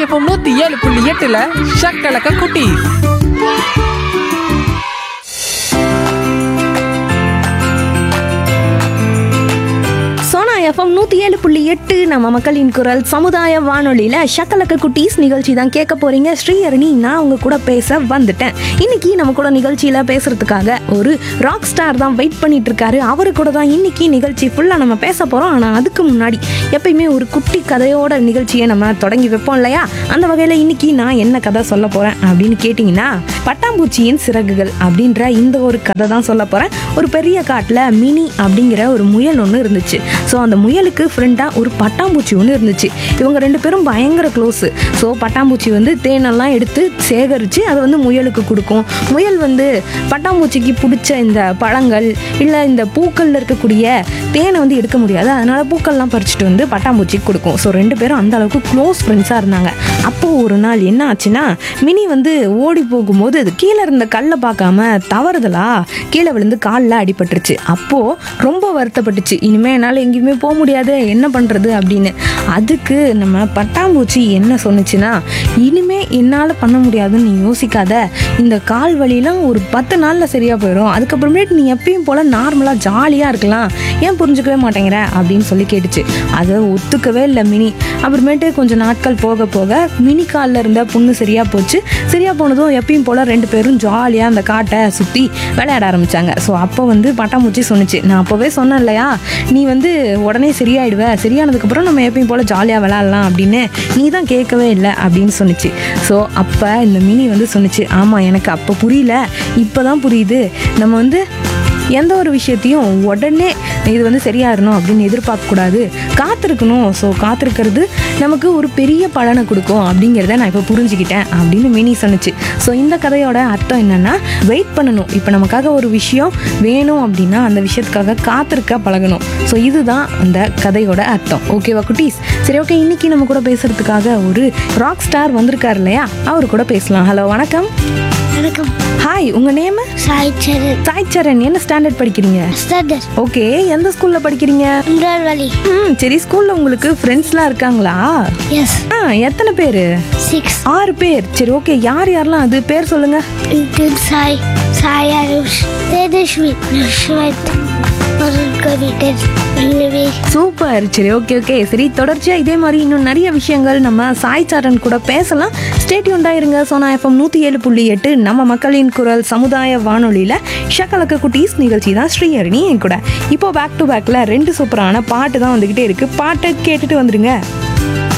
FM நூத்தி ஏழு புள்ளி எட்டுல ஷக்கலக்க குட்டி சோனா எஃப்எம் நூற்றி ஏழு புள்ளி எட்டு நம்ம மக்களின் குரல் சமுதாய வானொலியில் ஷக்கலக்க குட்டீஸ் நிகழ்ச்சி தான் கேட்க போறீங்க ஸ்ரீஹரணி நான் உங்க கூட பேச வந்துட்டேன் இன்னைக்கு நம்ம கூட நிகழ்ச்சியில் பேசுறதுக்காக ஒரு ராக் ஸ்டார் தான் வெயிட் பண்ணிட்டு இருக்காரு அவரு கூட தான் இன்னைக்கு நிகழ்ச்சி ஃபுல்லாக நம்ம பேச போகிறோம் ஆனால் அதுக்கு முன்னாடி எப்பயுமே ஒரு குட்டி கதையோட நிகழ்ச்சியை நம்ம தொடங்கி வைப்போம் இல்லையா அந்த வகையில் இன்னைக்கு நான் என்ன கதை சொல்ல போகிறேன் அப்படின்னு கேட்டிங்கன்னா பட்டாம்பூச்சியின் சிறகுகள் அப்படின்ற இந்த ஒரு கதை தான் சொல்ல போகிறேன் ஒரு பெரிய காட்டில் மினி அப்படிங்கிற ஒரு முயல் ஒன்று இருந்துச்சு ஸோ அந்த முயலுக்கு ஃப்ரெண்டாக ஒரு பட்டாம்பூச்சி ஒன்று இருந்துச்சு இவங்க ரெண்டு பேரும் பயங்கர க்ளோஸு ஸோ பட்டாம்பூச்சி வந்து தேனெல்லாம் எடுத்து சேகரித்து அதை வந்து முயலுக்கு கொடுக்கும் முயல் வந்து பட்டாம்பூச்சிக்கு பிடிச்ச இந்த பழங்கள் இல்லை இந்த பூக்களில் இருக்கக்கூடிய தேனை வந்து எடுக்க முடியாது அதனால பூக்கள்லாம் பறிச்சுட்டு வந்து பட்டாம்பூச்சிக்கு கொடுக்கும் ஸோ ரெண்டு பேரும் அந்த அளவுக்கு க்ளோஸ் ஃப்ரெண்ட்ஸாக இருந்தாங்க அப்போது ஒரு நாள் என்ன ஆச்சுன்னா மினி வந்து ஓடி போகும்போது அது கீழே இருந்த கல்லை பார்க்காம தவறுதலா கீழே விழுந்து காலில் அடிபட்டுருச்சு அப்போது ரொம்ப வருத்தப்பட்டுச்சு இனிமேல் என்னால் எங்கேயுமே போக முடியாது என்ன பண்ணுறது அப்படின்னு அதுக்கு நம்ம பட்டாம்பூச்சி என்ன சொன்னுச்சுன்னா இனிமே என்னால் பண்ண முடியாதுன்னு நீ யோசிக்காத இந்த கால் வலியெல்லாம் ஒரு பத்து நாளில் சரியாக போயிடும் அதுக்கப்புறமேட்டு நீ எப்பயும் போல் நார்மலாக ஜாலியாக இருக்கலாம் ஏன் புரிஞ்சுக்கவே மாட்டேங்கிற அப்படின்னு சொல்லி கேட்டுச்சு அதை ஒத்துக்கவே இல்லை மினி அப்புறமேட்டு கொஞ்சம் நாட்கள் போக போக மினி காலில் இருந்த புண்ணு சரியாக போச்சு சரியாக போனதும் எப்பயும் போல் ரெண்டு பேரும் ஜாலியாக அந்த காட்டை சுற்றி விளையாட ஆரம்பித்தாங்க ஸோ அப்போ வந்து பட்டாம்பூச்சி சொன்னுச்சு நான் அப்போவே சொன்னேன் இல்லையா நீ வந்து உடனே சரியாயிடுவ சரியானதுக்கப்புறம் நம்ம எப்பயும் போல் ஜாலியாக விளையாடலாம் அப்படின்னு நீ தான் கேட்கவே இல்லை அப்படின்னு சொன்னுச்சு ஸோ அப்போ இந்த மினி வந்து சொன்னுச்சு ஆமாம் எனக்கு அப்போ புரியல இப்போ தான் புரியுது நம்ம வந்து எந்த ஒரு விஷயத்தையும் உடனே இது வந்து சரியாயிடணும் அப்படின்னு எதிர்பார்க்கக்கூடாது காத்திருக்கணும் ஸோ காத்திருக்கிறது நமக்கு ஒரு பெரிய பலனை கொடுக்கும் அப்படிங்கிறத நான் இப்போ புரிஞ்சுக்கிட்டேன் அப்படின்னு மினி சொன்னுச்சு ஸோ இந்த கதையோட அர்த்தம் என்னன்னா வெயிட் பண்ணணும் இப்போ நமக்காக ஒரு விஷயம் வேணும் அப்படின்னா அந்த விஷயத்துக்காக காத்திருக்க பழகணும் ஸோ இதுதான் அந்த கதையோட அர்த்தம் ஓகேவா குட்டீஸ் சரி ஓகே இன்னைக்கு நம்ம கூட பேசுறதுக்காக ஒரு ராக் ஸ்டார் வந்திருக்காரு இல்லையா அவர் கூட பேசலாம் ஹலோ வணக்கம் வணக்கம் ஹாய் உங்கள் நேம் சாய் சரண் சாய் சரண் என்ன ஸ்டாண்டர்ட் படிக்கிறீங்க ஸ்டடர் ஓகே எந்த ஸ்கூல்ல படிக்கிறீங்க இன்றார் வழி ம் சரி ஸ்கூல்ல உங்களுக்கு ஃப்ரெண்ட்ஸ்லாம் இருக்காங்களா எஸ் ஆ எத்தனை பேர் சிக்ஸ் ஆறு பேர் சரி ஓகே யார் யாரெல்லாம் அது பேர் சொல்லுங்க இன்டின் சாய் சாய் அருஷ் தேஜஸ்வி நஷ்வத் வருண் கவிதன் பல்லவி சூப்பர் சரி ஓகே ஓகே சரி தொடர்ச்சியா இதே மாதிரி இன்னும் நிறைய விஷயங்கள் நம்ம சாய் சரண் கூட பேசலாம் ஸ்டேட்யூண்டா இருங்க சோனா எஃப்எம் நூத்தி ஏழு புள்ளி எட்டு நம்ம மக்களின் குரல் சமுதாய வானொலியில ஷக்கலக்க குட்டீஸ் நிகழ்ச்சி தான் ஸ்ரீஹரணி என் கூட இப்போ பேக் டு பேக்ல ரெண்டு சூப்பரான பாட்டு தான் வந்துகிட்டே இருக்கு பாட்டை கேட்டுட்டு வந்துருங்க